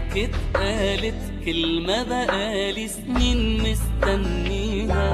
ضحكت قالت كلمة بقالي سنين مستنيها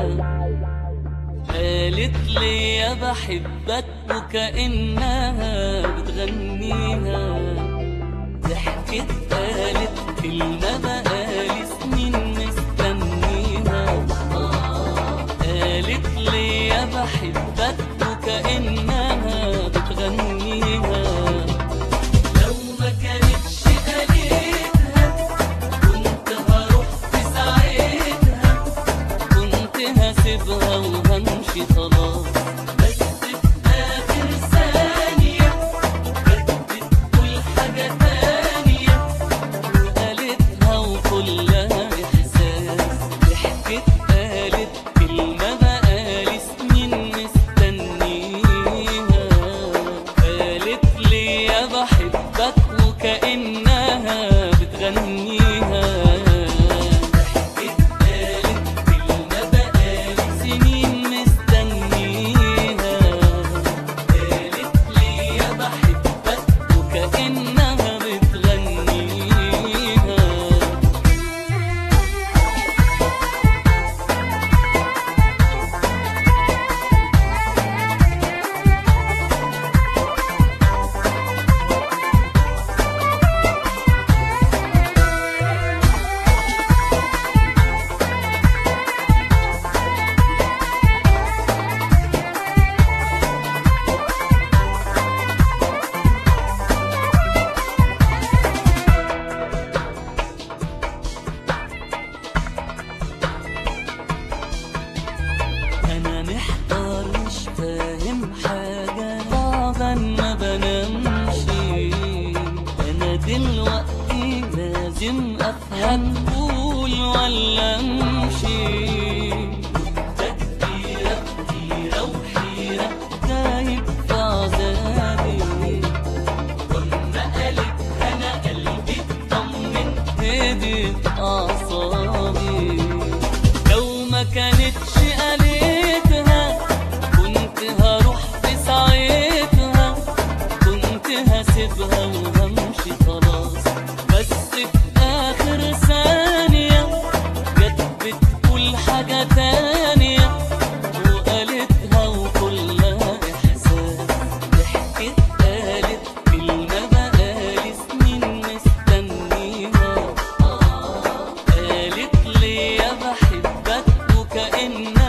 قالت لي يا بحبك وكأنها بتغنيها ضحكت قالت كلمة بقالي سنين مستنيها قالت لي يا بحبك وكأنها بتغنيها لو ما كانتش قالتها كنت هروح في ساعتها كنت هسيبها وهمشي خلاص بس في آخر ثانية كانت بتقول حاجة تانية وقالتها وكلها إحساس ضحكت قالت كلمة بقالي سنين مستنيها قالت لي يا بحبك وكأنها بتغنيها ضحكت قالت كلمة بقالي سنين مستنيها قالت لي يا بحبك وكأنها بتغنيها انا محتار مش فاهم حاجة تعبان ما بنامش انا دلوقتي لازم افهم قول ولا امشي تكبيرة كتيرة وحيرة تايب في عذابي لما قالت انا قلبي اطمن هديت اعصابي لو ما كانتش قالتها كنت هروح في ساعتها كنت هسيبها وهمشي خلاص بس في اخر ثانية جت بتقول حاجة تانية وقالتها وكلها احساس ضحكت قالت كلمة بقالي سنين مستنيها قالت لي يا بحبك وكأنها